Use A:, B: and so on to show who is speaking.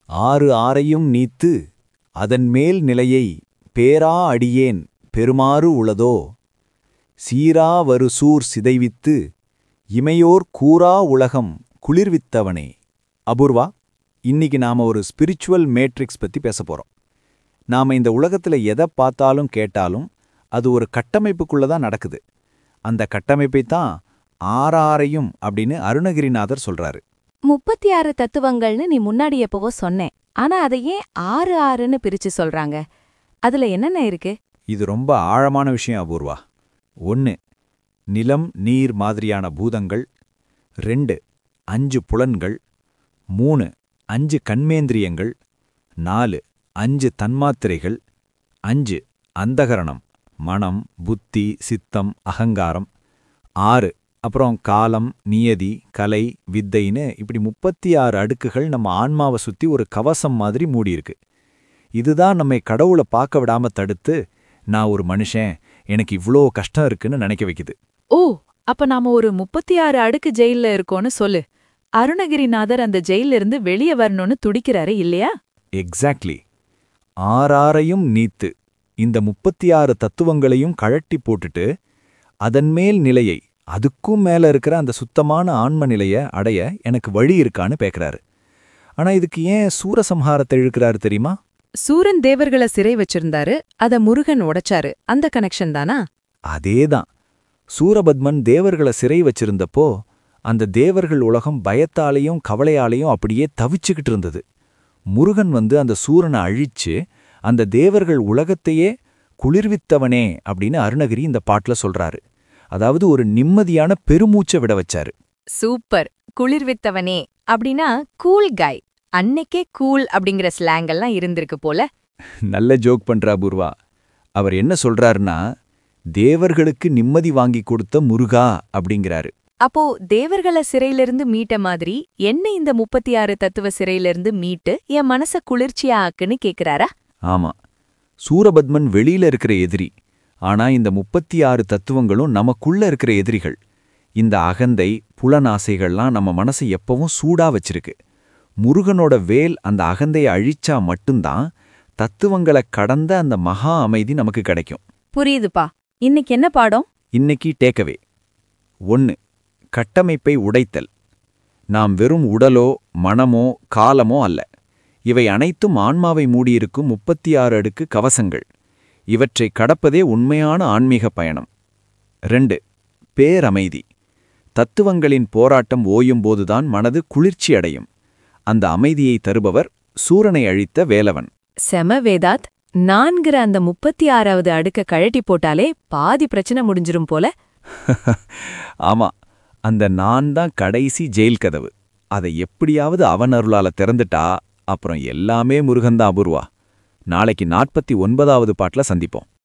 A: ஆறு ஆரையும் நீத்து அதன் மேல் நிலையை பேரா அடியேன் பெருமாறு உளதோ சீரா வரு சூர் சிதைவித்து இமையோர் கூரா உலகம் குளிர்வித்தவனே அபூர்வா இன்னைக்கு நாம ஒரு ஸ்பிரிச்சுவல் மேட்ரிக்ஸ் பத்தி பேச போறோம் நாம இந்த உலகத்துல எதை பார்த்தாலும் கேட்டாலும் அது ஒரு கட்டமைப்புக்குள்ள தான் நடக்குது அந்த கட்டமைப்பை தான் ஆறாரையும் அப்படின்னு அருணகிரிநாதர் சொல்றாரு
B: முப்பத்தி ஆறு தத்துவங்கள்னு நீ முன்னாடி எப்பவோ சொன்னேன் ஆனா அதை ஏன் ஆறு ஆறுன்னு பிரிச்சு சொல்றாங்க அதுல என்னென்ன இருக்கு
A: இது ரொம்ப ஆழமான விஷயம் அபூர்வா ஒன்று நிலம் நீர் மாதிரியான பூதங்கள் ரெண்டு அஞ்சு புலன்கள் மூணு அஞ்சு கண்மேந்திரியங்கள் நாலு அஞ்சு தன்மாத்திரைகள் அஞ்சு அந்தகரணம் மனம் புத்தி சித்தம் அகங்காரம் ஆறு அப்புறம் காலம் நியதி கலை வித்தைன்னு இப்படி முப்பத்தி ஆறு அடுக்குகள் நம்ம ஆன்மாவை சுத்தி ஒரு கவசம் மாதிரி மூடியிருக்கு இதுதான் நம்மை கடவுளை பார்க்க விடாம தடுத்து நான் ஒரு மனுஷன் எனக்கு இவ்ளோ கஷ்டம் இருக்குன்னு நினைக்க வைக்குது
C: ஓ அப்ப நாம ஒரு முப்பத்தி ஆறு அடுக்கு ஜெயில்ல இருக்கோன்னு சொல்லு அருணகிரிநாதர் அந்த ஜெயில இருந்து வெளியே வரணும்னு துடிக்கிறாரு இல்லையா
A: எக்ஸாக்ட்லி ஆறாரையும் நீத்து இந்த முப்பத்தி ஆறு தத்துவங்களையும் கழட்டி போட்டுட்டு அதன் மேல் நிலையை அதுக்கும் மேல இருக்கிற அந்த சுத்தமான ஆன்ம நிலைய அடைய எனக்கு வழி இருக்கான்னு பேக்குறாரு ஆனா இதுக்கு ஏன் சூரசம்ஹாரத்தை இழுக்கிறாரு தெரியுமா
C: சூரன் தேவர்களை சிறை வச்சிருந்தாரு அத முருகன் உடைச்சாரு அந்த கனெக்ஷன் தானா
A: அதேதான் சூரபத்மன் தேவர்களை சிறை வச்சிருந்தப்போ அந்த தேவர்கள் உலகம் பயத்தாலையும் கவலையாலையும் அப்படியே தவிச்சுக்கிட்டு இருந்தது முருகன் வந்து அந்த சூரனை அழிச்சு அந்த தேவர்கள் உலகத்தையே குளிர்வித்தவனே அப்படின்னு அருணகிரி இந்த பாட்டுல சொல்றாரு அதாவது ஒரு நிம்மதியான பெருமூச்சை விட வச்சாரு
B: சூப்பர் குளிர்வித்தவனே அப்படின்னா கூல் காய் அன்னைக்கே கூல் அப்படிங்கிற ஸ்லாங் எல்லாம் இருந்திருக்கு போல
A: நல்ல ஜோக் பண்றா பூர்வா அவர் என்ன சொல்றாருன்னா தேவர்களுக்கு நிம்மதி வாங்கி கொடுத்த முருகா அப்படிங்கிறாரு
B: அப்போ தேவர்களை சிறையிலிருந்து மீட்ட மாதிரி என்ன இந்த முப்பத்தி ஆறு தத்துவ சிறையிலிருந்து மீட்டு என் மனச குளிர்ச்சியா ஆக்குன்னு கேக்குறாரா
A: ஆமா சூரபத்மன் வெளியில இருக்கிற எதிரி ஆனா இந்த முப்பத்தி ஆறு தத்துவங்களும் நமக்குள்ள இருக்கிற எதிரிகள் இந்த அகந்தை புலனாசைகள்லாம் நம்ம மனசை எப்பவும் சூடா வச்சிருக்கு முருகனோட வேல் அந்த அகந்தையை அழிச்சா மட்டும்தான் தத்துவங்களை கடந்த அந்த மகா அமைதி நமக்கு கிடைக்கும்
B: புரியுதுப்பா இன்னைக்கு என்ன பாடம்
A: இன்னைக்கு டேக்கவே ஒன்று கட்டமைப்பை உடைத்தல் நாம் வெறும் உடலோ மனமோ காலமோ அல்ல இவை அனைத்தும் ஆன்மாவை மூடியிருக்கும் முப்பத்தி ஆறு அடுக்கு கவசங்கள் இவற்றை கடப்பதே உண்மையான ஆன்மீக பயணம் ரெண்டு பேரமைதி தத்துவங்களின் போராட்டம் ஓயும்போதுதான் மனது குளிர்ச்சி அடையும் அந்த அமைதியை தருபவர் சூரனை அழித்த வேலவன்
B: செம வேதாத் நான்கிற அந்த முப்பத்தி ஆறாவது அடுக்க கழட்டி போட்டாலே பாதி பிரச்சனை முடிஞ்சிரும் போல
A: ஆமா அந்த நான் தான் கடைசி ஜெயில் கதவு அதை எப்படியாவது அவன் அருளால திறந்துட்டா அப்புறம் எல்லாமே முருகன்தான் அபூர்வா நாளைக்கு நாற்பத்தி ஒன்பதாவது பாட்டுல சந்திப்போம்